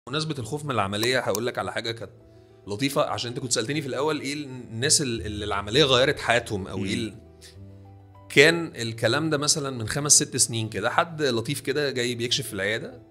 بمناسبه الخوف من العمليه هقول لك على حاجه كانت لطيفه عشان انت كنت سالتني في الاول ايه الناس اللي العمليه غيرت حياتهم او ايه ال- كان الكلام ده مثلا من خمس ست سنين كده حد لطيف كده جاي بيكشف في العياده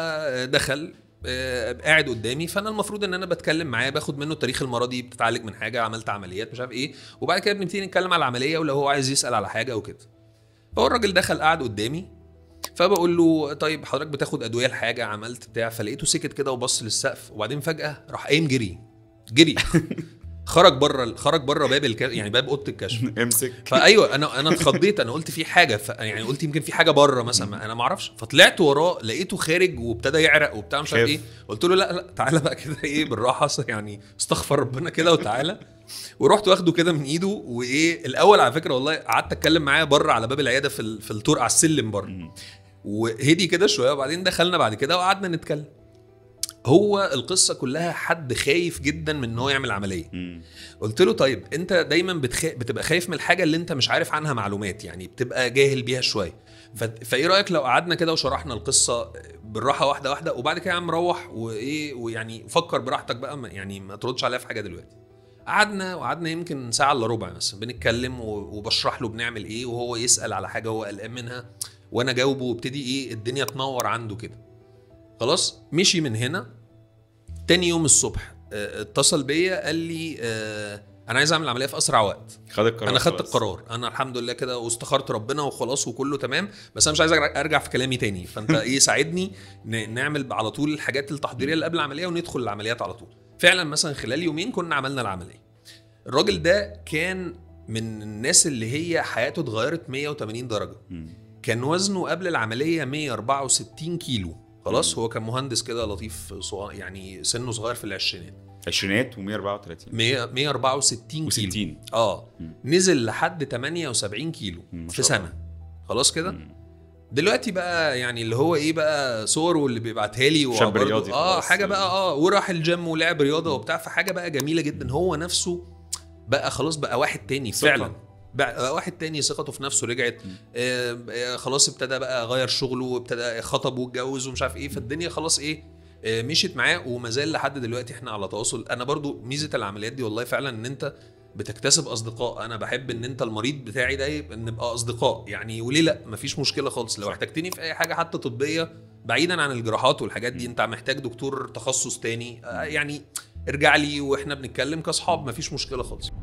فدخل آه، قاعد قدامي فانا المفروض ان انا بتكلم معاه باخد منه التاريخ المرضي بتتعالج من حاجه عملت عمليات مش عارف ايه وبعد كده بنبتدي نتكلم على العمليه ولو هو عايز يسال على حاجه او كده فهو الراجل دخل قعد قدامي فبقول له طيب حضرتك بتاخد ادويه لحاجه عملت بتاع فلقيته سكت كده وبص للسقف وبعدين فجاه راح قايم جري جري خرج بره خرج بره باب الك... يعني باب اوضه الكشف امسك فايوه انا انا اتخضيت انا قلت في حاجه ف... يعني قلت يمكن في حاجه بره مثلا ما- انا ما اعرفش فطلعت وراه لقيته خارج وابتدى يعرق وبتاع مش عارف خاف. ايه قلت له لا لا تعالى بقى كده ايه بالراحه يعني استغفر ربنا كده وتعالى ورحت واخده كده من ايده وايه الاول على فكره والله قعدت اتكلم معاه بره على باب العياده في ال... في الطرق على السلم بره وهدي كده شويه وبعدين دخلنا بعد كده وقعدنا نتكلم هو القصه كلها حد خايف جدا من ان هو يعمل عمليه مم. قلت له طيب انت دايما بتخ... بتبقى خايف من الحاجه اللي انت مش عارف عنها معلومات يعني بتبقى جاهل بيها شويه ف... فايه رايك لو قعدنا كده وشرحنا القصه بالراحه واحده واحده وبعد كده يا عم روح وايه ويعني فكر براحتك بقى ما- يعني ما تردش عليها في حاجه دلوقتي قعدنا وقعدنا يمكن ساعه الا ربع مثلا بنتكلم و... وبشرح له بنعمل ايه وهو يسال على حاجه هو قلقان منها وانا جاوبه وابتدي ايه الدنيا تنور عنده كده خلاص مشي من هنا تاني يوم الصبح اه، اتصل بيا قال لي اه، انا عايز اعمل العمليه في اسرع وقت خد القرار انا خدت خلاص. القرار انا الحمد لله كده واستخرت ربنا وخلاص وكله تمام بس انا مش عايز أرجع- ارجع في كلامي تاني فانت ايه ساعدني ن- نعمل على طول الحاجات التحضيريه اللي قبل العمليه وندخل العمليات على طول فعلا مثلا خلال يومين كنا عملنا العمليه الراجل ده كان من الناس اللي هي حياته اتغيرت 180 درجه مم. كان وزنه قبل العمليه 164 كيلو خلاص مم. هو كان مهندس كده لطيف صغير يعني سنه صغير في العشرينات عشرينات و134 100 164 كيلو و60 اه مم. نزل لحد 78 كيلو مم، ما في شاء الله. سنه خلاص كده مم. دلوقتي بقى يعني اللي هو ايه بقى صوره اللي بيبعتها لي شاب وبرضه- رياضي اه خلاص. حاجه بقى اه وراح الجيم ولعب رياضه وبتاع فحاجه بقى جميله جدا هو نفسه بقى خلاص بقى واحد تاني ثقة. فعلا بقى واحد تاني ثقته في نفسه رجعت آه آه، خلاص ابتدى بقى غير شغله ابتدى خطب واتجوز ومش عارف ايه فالدنيا خلاص ايه آه، مشيت معاه وما زال لحد دلوقتي احنا على تواصل انا برضو ميزه العمليات دي والله فعلا ان انت بتكتسب اصدقاء انا بحب ان انت المريض بتاعي ده يبقى نبقى اصدقاء يعني وليه لا مفيش مشكله خالص لو احتجتني في اي حاجه حتى طبيه بعيدا عن الجراحات والحاجات دي انت محتاج دكتور تخصص تاني آه، يعني ارجع لي واحنا بنتكلم كاصحاب مفيش مشكله خالص